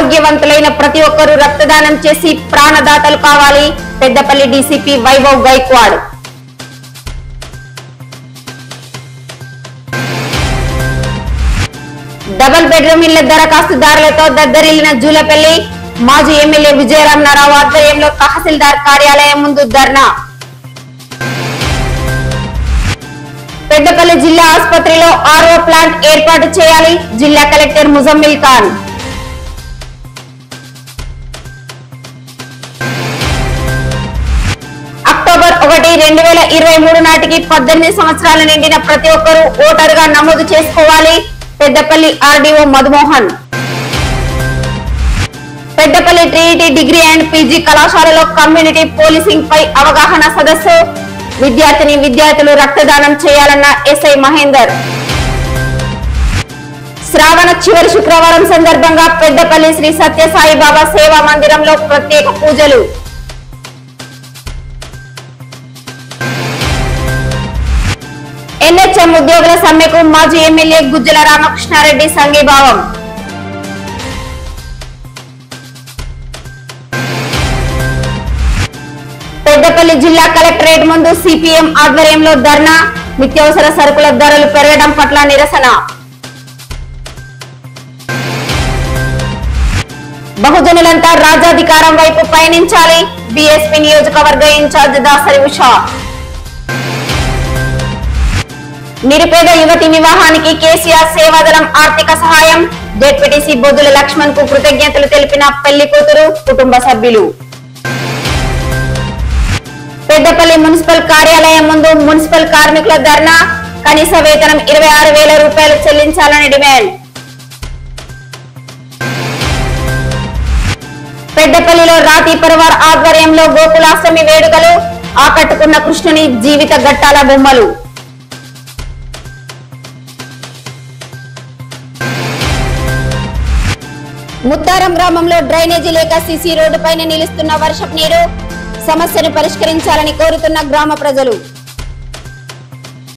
ఆరోగ్యవంతులైన ప్రతి ఒక్కరూ రక్తదానం చేసి ప్రాణదాతలు కావాలి Peddapalli DCP Vaibhav Gaikwad double bedroom ఇళ్ల దరఖాస్తుదారులతో దద్దరిల్లిన జూలపల్లి మాజీ ఎమ్మెల్యే విజయరామనారావు ఆధ్వర్యంలో తహసీల్దార్ కార్యాలయం ముందు ధర్నా పెద్దపల్లి జిల్లా ఆసుపత్రిలో ఆర్ఓ ప్లాంట్ ఏర్పాటు చేయాలి జిల్లా కలెక్టర్ ముజమ్మిల్ ఖాన్ అక్టోబర్ ఒకటి రెండు వేల ఇరవై మూడు నాటికి పద్దెనిమిది సంవత్సరాలు నిండిన ప్రతి ఒక్కరూ ఓటరుగా నమోదు చేసుకోవాలి Peddapalli RDO Madhumohan Peddapalli Trinity degree and PG కళాశాలలో కమ్యూనిటీ పోలీసింగ్ పై అవగాహన సదస్సు విద్యార్థిని విద్యార్థులు రక్తదానం చేయాలన్న ఎస్ఐ మహేందర్ శ్రావణ చివరి శుక్రవారం సందర్భంగా పెద్దపల్లి శ్రీ సత్యసాయి బాబా సేవా మందిరంలో ప్రత్యేక పూజలు ఎన్హెచ్ఎం ఉద్యోగుల సమ్మెకు మాజీ ఎమ్మెల్యే గుజ్జల రామకృష్ణారెడ్డి సంఘీభావం పెద్దపల్లి జిల్లా కలెక్టరేట్ ముందు సిపిఎం ఆధ్వర్యంలో ధర్నా నిత్యావసర సరుకుల ధరలు పెరగడం పట్ల నిరసన బహుజనులంతా రాజాధికారం వైపు పయనించాలి బీఎస్పీ నియోజకవర్గ ఇన్ఛార్జ్ దాసరి ఉషా నిరుపేద యువతి వివాహానికి కేసీఆర్ సేవాదళం ఆర్థిక సహాయం జెడ్పీటీసీ బొద్దుల లక్ష్మణ్ కు కృతజ్ఞతలు తెలిపిన పెళ్లి కూతురు కుటుంబ సభ్యులు పెద్దపల్లి మున్సిపల్ కార్యాలయం ముందు మున్సిపల్ కార్మికుల ధర్నా కనీస వేతనం ఇరవై ఆరు వేల రూపాయలు చెల్లించాలని డిమాండ్ పెద్దపల్లిలో రాతి పరివార్ ఆధ్వర్యంలో గోకులాష్టమి వేడుకలు ఆకట్టుకున్న కృష్ణుని జీవిత ఘట్టాల బొమ్మలు ముత్తారం గ్రామంలో డ్రైనేజీ లేక సిసి రోడ్డుపైన నిలుస్తున్న వర్షపు నీరు సమస్యను పరిష్కరించాలని కోరుతున్న గ్రామ ప్రజలు